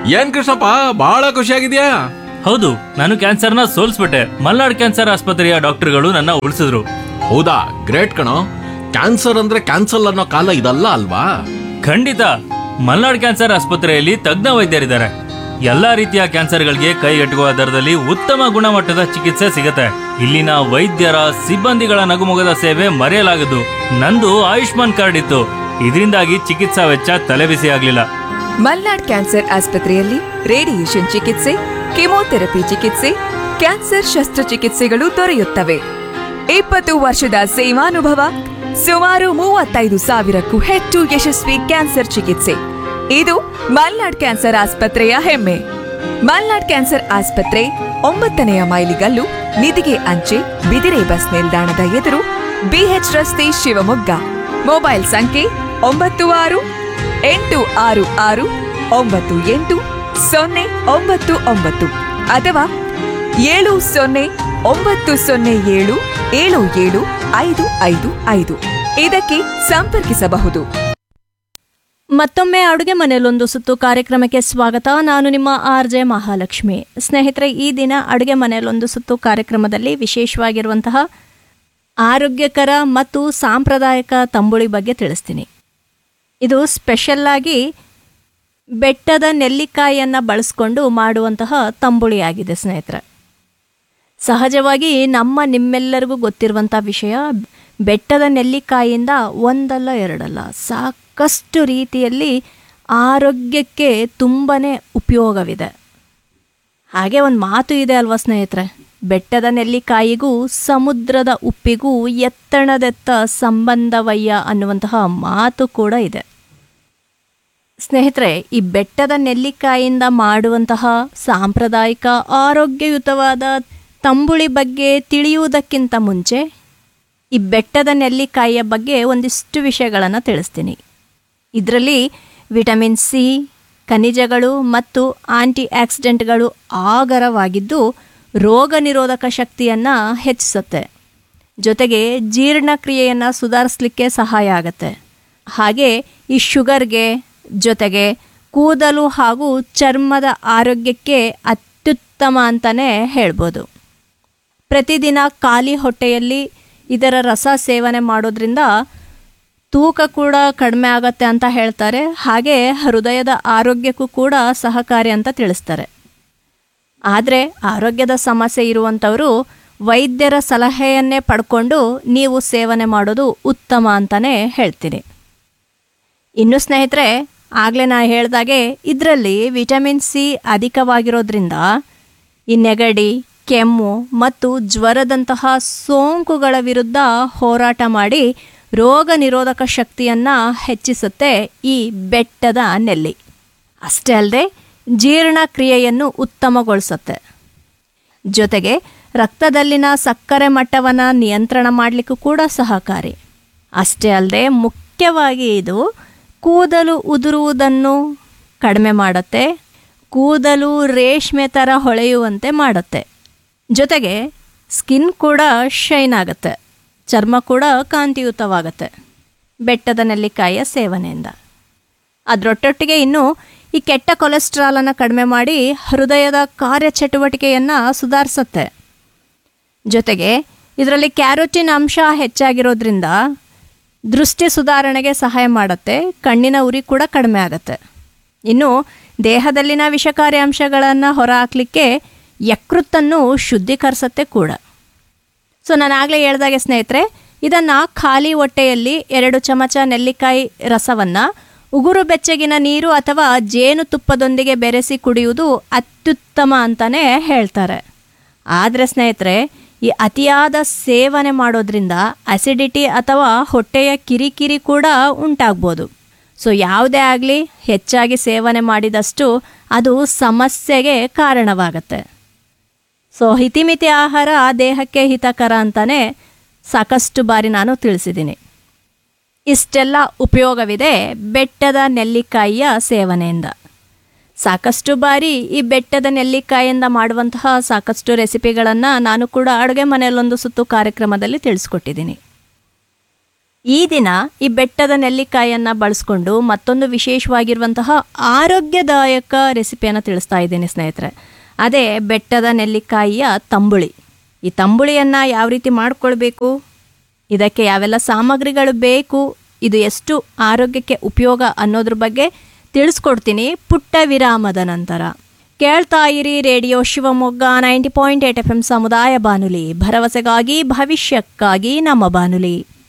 ಏನ್ ಕೃಷ್ಣಪ್ಪ ಬಹಳ ಖುಷಿಯಾಗಿದ್ಯಾ ಹೌದು ನಾನು ಕ್ಯಾನ್ಸರ್ನ ಸೋಲ್ಸ್ಬಿಟ್ಟೆ ಮಲ್ನಾಡ್ ಕ್ಯಾನ್ಸರ್ ಆಸ್ಪತ್ರೆಯ ಡಾಕ್ಟರ್ಗಳು ನನ್ನ ಉಳಿಸಿದ್ರು ಹೌದಾ ಗ್ರೇಟ್ ಕಣೋ ಕ್ಯಾನ್ಸರ್ ಅಂದ್ರೆ ಕ್ಯಾನ್ಸಲ್ ಅನ್ನೋ ಕಾಲ ಇದಲ್ಲ ಅಲ್ವಾ ಖಂಡಿತ ಮಲ್ನಾಡ್ ಕ್ಯಾನ್ಸರ್ ಆಸ್ಪತ್ರೆಯಲ್ಲಿ ತಜ್ಞ ವೈದ್ಯರಿದ್ದಾರೆ ಎಲ್ಲಾ ರೀತಿಯ ಕ್ಯಾನ್ಸರ್ಗಳಿಗೆ ಕೈಗೆಟುಕುವ ದರದಲ್ಲಿ ಉತ್ತಮ ಗುಣಮಟ್ಟದ ಚಿಕಿತ್ಸೆ ಸಿಗುತ್ತೆ ಇಲ್ಲಿನ ವೈದ್ಯರ ಸಿಬ್ಬಂದಿಗಳ ನಗುಮೊಗದ ಸೇವೆ ಮರೆಯಲಾಗದು ನಂದು ಆಯುಷ್ಮಾನ್ ಕಾರ್ಡ್ ಇತ್ತು ಇದರಿಂದಾಗಿ ಚಿಕಿತ್ಸಾ ವೆಚ್ಚ ತಲೆಬಿಸಿ ಆಗ್ಲಿಲ್ಲ ಮಲ್ನಾಡ್ ಕ್ಯಾನ್ಸರ್ ಆಸ್ಪತ್ರೆಯಲ್ಲಿ ರೇಡಿಯೇಷನ್ ಚಿಕಿತ್ಸೆ ಕೆಮೊಥೆರಪಿ ಚಿಕಿತ್ಸೆ ಕ್ಯಾನ್ಸರ್ ಶಸ್ತ್ರಚಿಕಿತ್ಸೆಗಳು ದೊರೆಯುತ್ತವೆ ಇಪ್ಪತ್ತು ವರ್ಷದ ಸೇವಾನುಭವ ಸುಮಾರು ಮೂವತ್ತೈದು ಸಾವಿರಕ್ಕೂ ಹೆಚ್ಚು ಯಶಸ್ವಿ ಕ್ಯಾನ್ಸರ್ ಚಿಕಿತ್ಸೆ ಇದು ಮಲ್ನಾಡ್ ಕ್ಯಾನ್ಸರ್ ಆಸ್ಪತ್ರೆಯ ಹೆಮ್ಮೆ ಮಲ್ನಾಡ್ ಕ್ಯಾನ್ಸರ್ ಆಸ್ಪತ್ರೆ ಒಂಬತ್ತನೆಯ ಮೈಲಿಗಲ್ಲು ನಿಧಿಗೆ ಅಂಚೆ ಬಿದಿರೆ ಬಸ್ ನಿಲ್ದಾಣದ ಎದುರು ಬಿಎಚ್ ರಸ್ತೆ ಶಿವಮೊಗ್ಗ ಮೊಬೈಲ್ ಸಂಖ್ಯೆ ಒಂಬತ್ತು ಆರು ಎಂಟು ಆರು ಆರು ಒಂಬತ್ತು ಎಂಟು ಸೊನ್ನೆ ಒಂಬತ್ತು ಒಂಬತ್ತು ಅಥವಾ ಏಳು ಸೊನ್ನೆ ಒಂಬತ್ತು ಸೊನ್ನೆ ಏಳು ಏಳು ಏಳು ಐದು ಐದು ಐದು ಇದಕ್ಕೆ ಸಂಪರ್ಕಿಸಬಹುದು ಮತ್ತೊಮ್ಮೆ ಅಡುಗೆ ಮನೆಯಲ್ಲೊಂದು ಸುತ್ತು ಕಾರ್ಯಕ್ರಮಕ್ಕೆ ಸ್ವಾಗತ ನಾನು ನಿಮ್ಮ ಆರ್ ಜೆ ಮಹಾಲಕ್ಷ್ಮಿ ಸ್ನೇಹಿತರೆ ಈ ದಿನ ಅಡುಗೆ ಮನೆಯಲ್ಲೊಂದು ಸುತ್ತು ಕಾರ್ಯಕ್ರಮದಲ್ಲಿ ವಿಶೇಷವಾಗಿರುವಂತಹ ಆರೋಗ್ಯಕರ ಮತ್ತು ಸಾಂಪ್ರದಾಯಿಕ ತಂಬುಳಿ ಬಗ್ಗೆ ತಿಳಿಸ್ತೀನಿ ಇದು ಸ್ಪೆಷಲ್ಲಾಗಿ ಬೆಟ್ಟದ ನೆಲ್ಲಿಕಾಯಿಯನ್ನು ಬಳಸ್ಕೊಂಡು ಮಾಡುವಂತಹ ತಂಬುಳಿಯಾಗಿದೆ ಸ್ನೇಹಿತರೆ ಸಹಜವಾಗಿ ನಮ್ಮ ನಿಮ್ಮೆಲ್ಲರಿಗೂ ಗೊತ್ತಿರುವಂಥ ವಿಷಯ ಬೆಟ್ಟದ ನೆಲ್ಲಿಕಾಯಿಯಿಂದ ಒಂದಲ್ಲ ಎರಡಲ್ಲ ಸಾಕಷ್ಟು ರೀತಿಯಲ್ಲಿ ಆರೋಗ್ಯಕ್ಕೆ ತುಂಬಾ ಉಪಯೋಗವಿದೆ ಹಾಗೆ ಒಂದು ಮಾತು ಇದೆ ಅಲ್ವಾ ಸ್ನೇಹಿತರೆ ಬೆಟ್ಟದ ನೆಲ್ಲಿಕಾಯಿಗೂ ಸಮುದ್ರದ ಉಪ್ಪಿಗೂ ಎತ್ತಣದೆತ್ತ ಸಂಬಂಧವಯ್ಯ ಅನ್ನುವಂತಹ ಮಾತು ಕೂಡ ಇದೆ ಸ್ನೇಹಿತರೆ ಈ ಬೆಟ್ಟದ ನೆಲ್ಲಿಕಾಯಿಯಿಂದ ಮಾಡುವಂತಹ ಸಾಂಪ್ರದಾಯಿಕ ಆರೋಗ್ಯಯುತವಾದ ತಂಬುಳಿ ಬಗ್ಗೆ ತಿಳಿಯುವುದಕ್ಕಿಂತ ಮುಂಚೆ ಈ ಬೆಟ್ಟದ ನೆಲ್ಲಿಕಾಯಿಯ ಬಗ್ಗೆ ಒಂದಿಷ್ಟು ವಿಷಯಗಳನ್ನು ತಿಳಿಸ್ತೀನಿ ಇದರಲ್ಲಿ ವಿಟಮಿನ್ ಸಿ ಖನಿಜಗಳು ಮತ್ತು ಆಂಟಿ ಆಕ್ಸಿಡೆಂಟ್ಗಳು ಆಗರವಾಗಿದ್ದು ರೋಗ ನಿರೋಧಕ ಶಕ್ತಿಯನ್ನು ಹೆಚ್ಚಿಸುತ್ತೆ ಜೊತೆಗೆ ಜೀರ್ಣಕ್ರಿಯೆಯನ್ನು ಸುಧಾರಿಸಲಿಕ್ಕೆ ಸಹಾಯ ಆಗುತ್ತೆ ಹಾಗೆ ಈ ಶುಗರ್ಗೆ ಜೊತೆಗೆ ಕೂದಲು ಹಾಗೂ ಚರ್ಮದ ಆರೋಗ್ಯಕ್ಕೆ ಅತ್ಯುತ್ತಮ ಅಂತಲೇ ಹೇಳ್ಬೋದು ಪ್ರತಿದಿನ ಖಾಲಿ ಹೊಟ್ಟೆಯಲ್ಲಿ ಇದರ ರಸ ಸೇವನೆ ಮಾಡೋದ್ರಿಂದ ತೂಕ ಕೂಡ ಕಡಿಮೆ ಆಗತ್ತೆ ಅಂತ ಹೇಳ್ತಾರೆ ಹಾಗೆ ಹೃದಯದ ಆರೋಗ್ಯಕ್ಕೂ ಕೂಡ ಸಹಕಾರಿ ಅಂತ ತಿಳಿಸ್ತಾರೆ ಆದರೆ ಆರೋಗ್ಯದ ಸಮಸ್ಯೆ ಇರುವಂಥವರು ವೈದ್ಯರ ಸಲಹೆಯನ್ನೇ ಪಡ್ಕೊಂಡು ನೀವು ಸೇವನೆ ಮಾಡೋದು ಉತ್ತಮ ಅಂತಲೇ ಹೇಳ್ತೀನಿ ಇನ್ನು ಸ್ನೇಹಿತರೆ ಆಗಲೇ ನಾ ಹೇಳ್ದಾಗೆ ಇದರಲ್ಲಿ ವಿಟಮಿನ್ ಸಿ ಅಧಿಕವಾಗಿರೋದ್ರಿಂದ ಈ ನೆಗಡಿ ಕೆಮ್ಮು ಮತ್ತು ಜ್ವರದಂತಹ ಸೋಂಕುಗಳ ವಿರುದ್ಧ ಹೋರಾಟ ಮಾಡಿ ರೋಗ ನಿರೋಧಕ ಶಕ್ತಿಯನ್ನು ಹೆಚ್ಚಿಸುತ್ತೆ ಈ ಬೆಟ್ಟದ ನೆಲ್ಲಿ ಅಷ್ಟೇ ಅಲ್ಲದೆ ಜೀರ್ಣಕ್ರಿಯೆಯನ್ನು ಉತ್ತಮಗೊಳಿಸುತ್ತೆ ಜೊತೆಗೆ ರಕ್ತದಲ್ಲಿನ ಸಕ್ಕರೆ ಮಟ್ಟವನ್ನು ನಿಯಂತ್ರಣ ಮಾಡಲಿಕ್ಕೂ ಕೂಡ ಸಹಕಾರಿ ಅಷ್ಟೇ ಅಲ್ಲದೆ ಮುಖ್ಯವಾಗಿ ಇದು ಕೂದಲು ಉದುರುವುದನ್ನು ಕಡಿಮೆ ಮಾಡುತ್ತೆ ಕೂದಲು ರೇಷ್ಮೆ ಥರ ಹೊಳೆಯುವಂತೆ ಮಾಡುತ್ತೆ ಜೊತೆಗೆ ಸ್ಕಿನ್ ಕೂಡ ಶೈನ್ ಆಗುತ್ತೆ ಚರ್ಮ ಕೂಡ ಕಾಂತಿಯುತವಾಗುತ್ತೆ ಬೆಟ್ಟದ ನೆಲ್ಲಿಕಾಯಿಯ ಸೇವನೆಯಿಂದ ಅದರೊಟ್ಟೊಟ್ಟಿಗೆ ಇನ್ನು ಈ ಕೆಟ್ಟ ಕೊಲೆಸ್ಟ್ರಾಲನ್ನು ಕಡಿಮೆ ಮಾಡಿ ಹೃದಯದ ಕಾರ್ಯಚಟುವಟಿಕೆಯನ್ನು ಸುಧಾರಿಸುತ್ತೆ ಜೊತೆಗೆ ಇದರಲ್ಲಿ ಕ್ಯಾರೋಟಿನ್ ಅಂಶ ಹೆಚ್ಚಾಗಿರೋದ್ರಿಂದ ದೃಷ್ಟಿ ಸುಧಾರಣೆಗೆ ಸಹಾಯ ಮಾಡುತ್ತೆ ಕಣ್ಣಿನ ಉರಿ ಕೂಡ ಕಡಿಮೆ ಆಗುತ್ತೆ ಇನ್ನು ದೇಹದಲ್ಲಿನ ವಿಷಕಾರಿ ಅಂಶಗಳನ್ನು ಹೊರಹಾಕಲಿಕ್ಕೆ ಯಕೃತ್ತನ್ನು ಶುದ್ಧೀಕರಿಸುತ್ತೆ ಕೂಡ ಸೊ ನಾನು ಆಗಲೇ ಹೇಳ್ದಾಗೆ ಸ್ನೇಹಿತರೆ ಇದನ್ನು ಖಾಲಿ ಹೊಟ್ಟೆಯಲ್ಲಿ ಎರಡು ಚಮಚ ನೆಲ್ಲಿಕಾಯಿ ರಸವನ್ನು ಉಗುರು ಬೆಚ್ಚಗಿನ ನೀರು ಅಥವಾ ಜೇನುತುಪ್ಪದೊಂದಿಗೆ ಬೆರೆಸಿ ಕುಡಿಯುವುದು ಅತ್ಯುತ್ತಮ ಅಂತಲೇ ಹೇಳ್ತಾರೆ ಆದರೆ ಸ್ನೇಹಿತರೆ ಈ ಅತಿಯಾದ ಸೇವನೆ ಮಾಡೋದ್ರಿಂದ ಅಸಿಡಿಟಿ ಅಥವಾ ಹೊಟ್ಟೆಯ ಕಿರಿಕಿರಿ ಕೂಡ ಉಂಟಾಗ್ಬೋದು ಸೊ ಯಾವುದೇ ಆಗಲಿ ಹೆಚ್ಚಾಗಿ ಸೇವನೆ ಮಾಡಿದಷ್ಟು ಅದು ಸಮಸ್ಯೆಗೆ ಕಾರಣವಾಗುತ್ತೆ ಸೊ ಹಿತಿಮಿತಿ ಆಹಾರ ದೇಹಕ್ಕೆ ಹಿತಕರ ಅಂತಲೇ ಸಾಕಷ್ಟು ಬಾರಿ ನಾನು ತಿಳಿಸಿದ್ದೀನಿ ಇಷ್ಟೆಲ್ಲ ಉಪಯೋಗವಿದೆ ಬೆಟ್ಟದ ನೆಲ್ಲಿಕಾಯಿಯ ಸೇವನೆಯಿಂದ ಸಾಕಷ್ಟು ಬಾರಿ ಈ ಬೆಟ್ಟದ ನೆಲ್ಲಿಕಾಯಿಯಿಂದ ಮಾಡುವಂತಹ ಸಾಕಷ್ಟು ರೆಸಿಪಿಗಳನ್ನು ನಾನು ಕೂಡ ಅಡುಗೆ ಮನೆಯಲ್ಲೊಂದು ಸುತ್ತು ಕಾರ್ಯಕ್ರಮದಲ್ಲಿ ತಿಳಿಸ್ಕೊಟ್ಟಿದ್ದೀನಿ ಈ ದಿನ ಈ ಬೆಟ್ಟದ ನೆಲ್ಲಿಕಾಯಿಯನ್ನು ಬಳಸ್ಕೊಂಡು ಮತ್ತೊಂದು ವಿಶೇಷವಾಗಿರುವಂತಹ ಆರೋಗ್ಯದಾಯಕ ರೆಸಿಪಿಯನ್ನು ತಿಳಿಸ್ತಾ ಇದ್ದೀನಿ ಸ್ನೇಹಿತರೆ ಅದೇ ಬೆಟ್ಟದ ನೆಲ್ಲಿಕಾಯಿಯ ತಂಬುಳಿ ಈ ತಂಬುಳಿಯನ್ನು ಯಾವ ರೀತಿ ಮಾಡ್ಕೊಳ್ಬೇಕು ಇದಕ್ಕೆ ಯಾವೆಲ್ಲ ಸಾಮಗ್ರಿಗಳು ಬೇಕು ಇದು ಎಷ್ಟು ಆರೋಗ್ಯಕ್ಕೆ ಉಪಯೋಗ ಅನ್ನೋದ್ರ ಬಗ್ಗೆ ತಿಳಿಸ್ಕೊಡ್ತೀನಿ ಪುಟ್ಟ ವಿರಾಮದ ನಂತರ ಕೇಳ್ತಾ ಇರಿ radio Shivamogga ninety point eight F M ಸಮುದಾಯ ಬಾನುಲಿ ಭರವಸೆಗಾಗಿ ಭವಿಷ್ಯಕ್ಕಾಗಿ ನಮ್ಮ ಬಾನುಲಿ